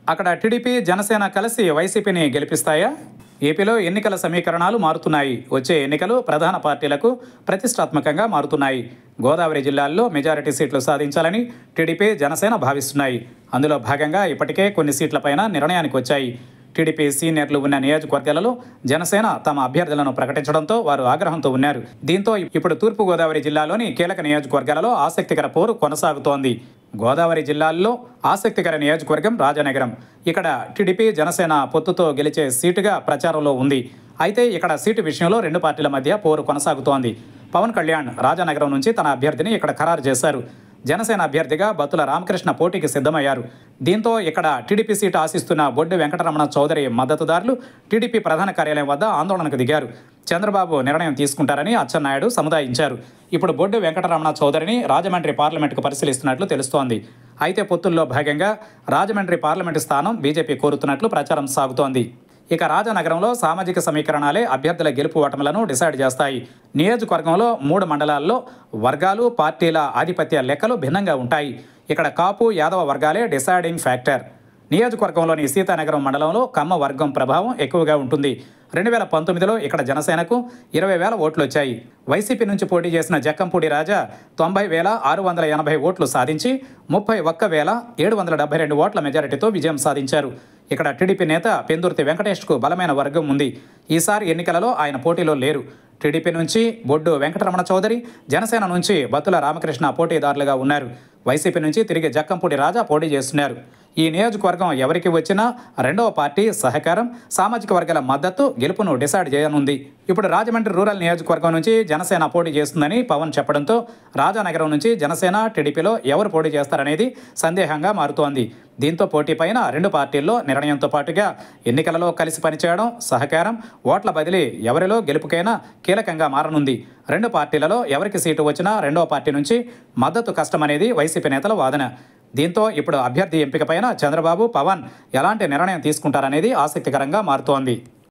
అక్కడ టీడీపీ జనసేన కలిసి వైసీపీని గెలిపిస్తాయా ఏపీలో ఎన్నికల సమీకరణాలు మారుతున్నాయి వచ్చే ఎన్నికలు ప్రధాన పార్టీలకు ప్రతిష్టాత్మకంగా మారుతున్నాయి గోదావరి జిల్లాల్లో మెజారిటీ సీట్లు సాధించాలని టీడీపీ జనసేన భావిస్తున్నాయి అందులో భాగంగా ఇప్పటికే కొన్ని సీట్లపైన నిర్ణయానికి వచ్చాయి టీడీపీ సీనియర్లు ఉన్న నియోజకవర్గాలలో జనసేన తమ అభ్యర్థులను ప్రకటించడంతో వారు ఆగ్రహంతో ఉన్నారు దీంతో ఇప్పుడు తూర్పుగోదావరి జిల్లాలోని కీలక నియోజకవర్గాలలో ఆసక్తికర పోరు కొనసాగుతోంది గోదావరి జిల్లాల్లో ఆసక్తికర నియోజకవర్గం రాజనగరం ఇక్కడ టీడీపీ జనసేన పొత్తుతో గెలిచే సీటుగా ప్రచారంలో ఉంది అయితే ఇక్కడ సీటు విషయంలో రెండు పార్టీల మధ్య పోరు కొనసాగుతోంది పవన్ కళ్యాణ్ రాజానగరం నుంచి తన అభ్యర్థిని ఇక్కడ ఖరారు చేశారు జనసేన అభ్యర్థిగా బత్తుల రామకృష్ణ పోటీకి సిద్ధమయ్యారు దీంతో ఇక్కడ టీడీపీ సీటు ఆశిస్తున్న బొడ్డు వెంకటరమణ చౌదరి మద్దతుదారులు టీడీపీ ప్రధాన కార్యాలయం వద్ద ఆందోళనకు దిగారు చంద్రబాబు నిర్ణయం తీసుకుంటారని అచ్చెన్నాయుడు సముదాయించారు ఇప్పుడు బొడ్డు వెంకటరమణ చౌదరిని రాజమండ్రి పార్లమెంటుకు పరిశీలిస్తున్నట్లు తెలుస్తోంది అయితే పొత్తుల్లో భాగంగా రాజమండ్రి పార్లమెంటు స్థానం బీజేపీ కోరుతున్నట్లు ప్రచారం సాగుతోంది ఇక రాజనగరంలో సామాజిక సమీకరణాలే అభ్యర్థుల గెలుపు ఓటములను డిసైడ్ చేస్తాయి నియోజకవర్గంలో మూడు మండలాల్లో వర్గాలు పార్టీల ఆధిపత్య లెక్కలు భిన్నంగా ఉంటాయి ఇక్కడ కాపు యాదవ వర్గాలే డిసైడింగ్ ఫ్యాక్టర్ నియోజకవర్గంలోని సీతానగరం మండలంలో కమ్మ వర్గం ప్రభావం ఎక్కువగా ఉంటుంది రెండు వేల పంతొమ్మిదిలో ఇక్కడ జనసేనకు ఇరవై వేల ఓట్లు వచ్చాయి వైసీపీ నుంచి పోటీ చేసిన జక్కంపూడి రాజా తొంభై వేల ఆరు వందల ఎనభై ఓట్లు సాధించి ముప్పై ఒక్క వేల ఏడు వందల డెబ్బై రెండు ఓట్ల మెజారిటీతో విజయం సాధించారు ఇక్కడ టీడీపీ నేత పెందుర్తి వెంకటేష్కు బలమైన వర్గం ఉంది ఈసారి ఎన్నికలలో ఆయన పోటీలో లేరు టీడీపీ నుంచి బొడ్డు వెంకటరమణ చౌదరి జనసేన నుంచి బత్తుల రామకృష్ణ పోటీదారులుగా ఉన్నారు వైసీపీ నుంచి తిరిగి జక్కంపూడి రాజా పోటీ చేస్తున్నారు ఈ నియోజకవర్గం ఎవరికి వచ్చినా రెండవ పార్టీ సహకారం సామాజిక వర్గాల మద్దతు గెలుపును డిసైడ్ చేయనుంది ఇప్పుడు రాజమండ్రి రూరల్ నియోజకవర్గం నుంచి జనసేన పోటీ చేస్తుందని పవన్ చెప్పడంతో రాజానగరం నుంచి జనసేన టీడీపీలో ఎవరు పోటీ చేస్తారనేది సందేహంగా మారుతోంది దీంతో పోటీ పైన రెండు పార్టీల్లో నిర్ణయంతో పాటుగా ఎన్నికలలో కలిసి పనిచేయడం సహకారం ఓట్ల బదిలీ ఎవరిలో గెలుపుకైనా కీలకంగా మారనుంది రెండు పార్టీలలో ఎవరికి సీటు వచ్చినా రెండవ పార్టీ నుంచి మద్దతు కష్టమనేది వైసీపీ నేతల వాదన దీంతో ఇప్పుడు అభ్యర్థి ఎంపికపైన చంద్రబాబు పవన్ ఎలాంటి నిర్ణయం తీసుకుంటారనేది ఆసక్తికరంగా మారుతోంది